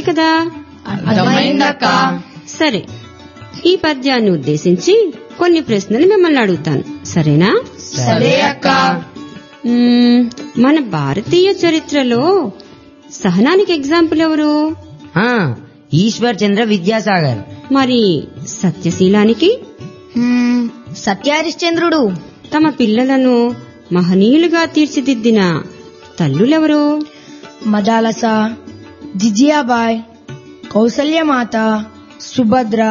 అర్థమైందే కదా అర్థమైందక్క సరే ఈ పద్యాన్ని ఉద్దేశించి కొన్ని ప్రశ్నలు మిమ్మల్ని అడుగుతాను సరేనా సరే అక్క మ్మ్, మన భారతీయ చరిత్రలో సహనానికి ఎగ్జాంపుల్ ఎవరు ఆ, ఈశ్వర్ చంద్ర విద్యాసాగర్ మరి సత్యశీలానికి హ్మ్, సత్యహరిశ్చంద్రుడు తమ పిల్లలను మహనీయులుగా తీర్చిదిద్దిన తల్లులెవరు మదాలస జిజియాబాయ్ కౌసల్యమాత సుభద్ర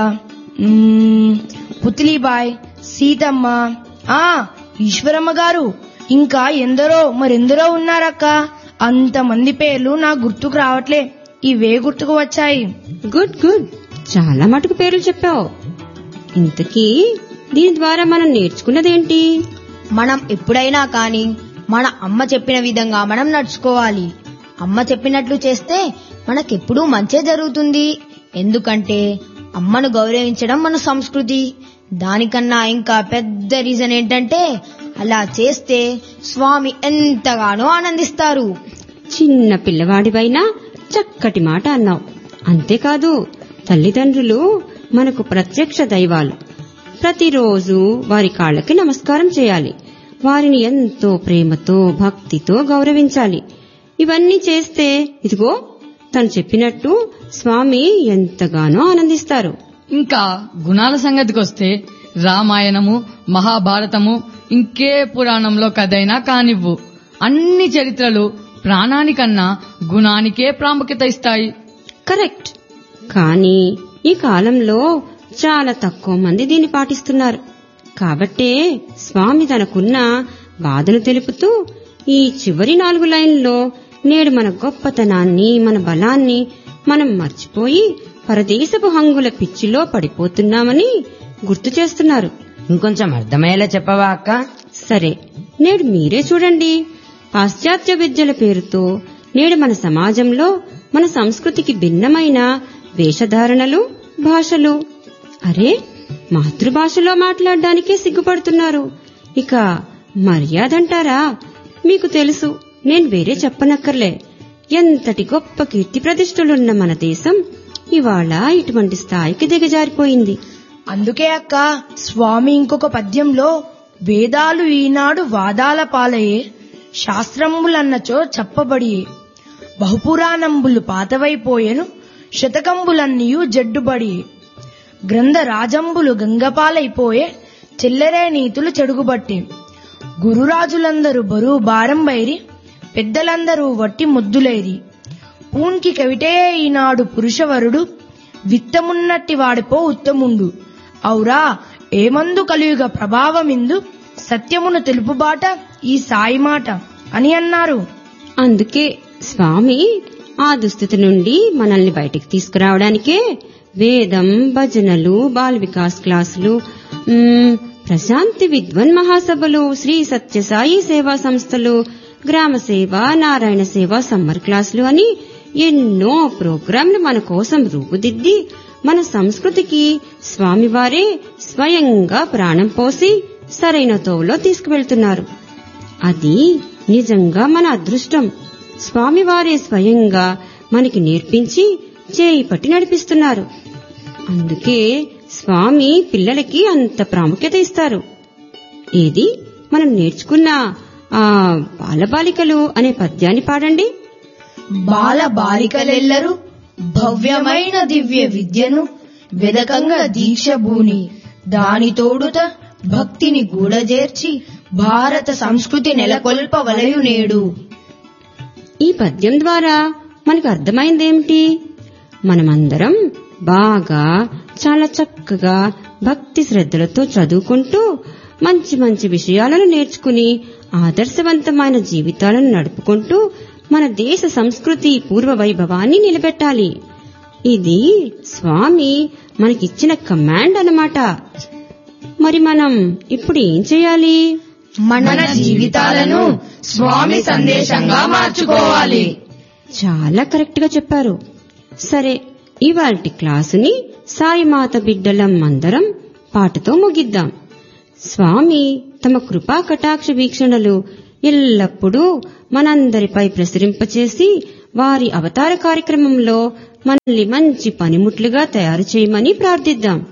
మ్మ్, పుత్లీబాయ్ సీతమ్మ ఆ ఈశ్వరమ్మ గారు ఇంకా ఎందరో మరెందరో ఉన్నారక్క అంతమంది పేర్లు నా గుర్తుకు రావట్లే ఇవే గుర్తుకు వచ్చాయి గుడ్ గుడ్ చాలా మటుకు పేర్లు చెప్పావు ఇంతకీ దీని ద్వారా మనం నేర్చుకున్నదేంటి మనం ఎప్పుడైనా కానీ మన అమ్మ చెప్పిన విధంగా మనం నడుచుకోవాలి అమ్మ చెప్పినట్లు చేస్తే మనకెప్పుడూ మంచే జరుగుతుంది ఎందుకంటే అమ్మను గౌరవించడం మన సంస్కృతి దానికన్నా ఇంకా పెద్ద రీజన్ ఏంటంటే అలా చేస్తే స్వామి ఎంతగానో ఆనందిస్తారు చిన్న పిల్లవాడివైనా చక్కటి మాట అన్నావు అంతేకాదు తల్లిదండ్రులు మనకు ప్రత్యక్ష దైవాలు ప్రతిరోజు వారి కాళ్ళకి నమస్కారం చేయాలి వారిని ఎంతో ప్రేమతో భక్తితో గౌరవించాలి ఇవన్నీ చేస్తే ఇదిగో తను చెప్పినట్టు స్వామి ఎంతగానో ఆనందిస్తారు ఇంకా గుణాల సంగతికొస్తే రామాయణము మహాభారతము ఇంకే పురాణంలో కథైనా కానివ్వు అన్ని చరిత్రలు ప్రాణానికన్నా గుణానికే ప్రాముఖ్యత ఇస్తాయి కరెక్ట్ కానీ ఈ కాలంలో చాలా తక్కువ మంది దీన్ని పాటిస్తున్నారు కాబట్టే స్వామి తనకున్న బాధను తెలుపుతూ ఈ చివరి నాలుగు లైన్లో నేడు మన గొప్పతనాన్ని మన బలాన్ని మనం మర్చిపోయి పరదేశపు హంగుల పిచ్చిలో పడిపోతున్నామని గుర్తు చేస్తున్నారు ఇంకొంచెం అర్థమయ్యేలా చెప్పవా అక్క సరే నేడు మీరే చూడండి పాశ్చాత్య విద్యల పేరుతో నేడు మన సమాజంలో మన సంస్కృతికి భిన్నమైన వేషధారణలు భాషలు అరే మాతృభాషలో మాట్లాడడానికే సిగ్గుపడుతున్నారు ఇక మర్యాదంటారా మీకు తెలుసు నేను వేరే చెప్పనక్కర్లే ఎంతటి గొప్ప కీర్తి ప్రతిష్టలున్న మన దేశం ఇవాళ ఇటువంటి స్థాయికి దిగజారిపోయింది అందుకే అక్క స్వామి ఇంకొక పద్యంలో వేదాలు ఈనాడు వాదాల పాలయే శాస్త్రంబులన్నచో చెప్పబడి బహుపురాణంబులు పాతవైపోయెను శతకంబులన్నీయు జడ్డుబడి గ్రంథ రాజంబులు గంగపాలైపోయే చిల్లరే నీతులు చెడుగుబట్టి గురురాజులందరూ బరువు భారం బైరి పెద్దలందరూ వట్టి ముద్దులేరి పూన్కి కవిటే ఈనాడు పురుషవరుడు విత్తమున్నట్టి వాడిపో ఉత్తముండు ఔరా ఏమందు కలియుగ ప్రభావమిందు సత్యమును తెలుపుబాట ఈ సాయి మాట అని అన్నారు అందుకే స్వామి ఆ దుస్థితి నుండి మనల్ని బయటికి తీసుకురావడానికే వేదం భజనలు బాల వికాస్ క్లాసులు మ్మ్, ప్రశాంతి విద్వన్ మహాసభలు శ్రీ సత్యసాయి సేవా సంస్థలు గ్రామ సేవ నారాయణ సేవ సమ్మర్ క్లాసులు అని ఎన్నో ప్రోగ్రాంలు మన కోసం రూపుదిద్ది మన సంస్కృతికి స్వామివారే స్వయంగా ప్రాణం పోసి సరైన తోవలో తీసుకువెళ్తున్నారు అది నిజంగా మన అదృష్టం స్వామివారే స్వయంగా మనకి నేర్పించి చేయి పట్టి నడిపిస్తున్నారు అందుకే స్వామి పిల్లలకి అంత ప్రాముఖ్యత ఇస్తారు ఏది మనం నేర్చుకున్న ఆ బాలబాలికలు అనే పద్యాన్ని పాడండి బాల బాలికలెల్లరూ భవ్యమైన దివ్య విద్యను వెదకంగా దీక్ష భూని దాని తోడుత భక్తిని గూడజేర్చి భారత సంస్కృతి నెలకొల్పవలయు నేడు ఈ పద్యం ద్వారా మనకు అర్థమైందేమిటి మనమందరం బాగా చాలా చక్కగా భక్తి శ్రద్ధలతో చదువుకుంటూ మంచి మంచి విషయాలను నేర్చుకుని ఆదర్శవంతమైన జీవితాలను నడుపుకుంటూ మన దేశ సంస్కృతి పూర్వ వైభవాన్ని నిలబెట్టాలి ఇది స్వామి మనకిచ్చిన కమాండ్ అన్నమాట మరి మనం ఇప్పుడు ఏం చేయాలి మన జీవితాలను స్వామి సందేశంగా మార్చుకోవాలి చాలా కరెక్ట్ గా చెప్పారు సరే ఇవాల్టి క్లాసుని సాయిమాత బిడ్డలం అందరం పాటతో ముగిద్దాం స్వామి తమ కృపా కటాక్ష వీక్షణలు ఎల్లప్పుడూ మనందరిపై ప్రసరింపచేసి వారి అవతార కార్యక్రమంలో మనల్ని మంచి పనిముట్లుగా తయారు చేయమని ప్రార్థిద్దాం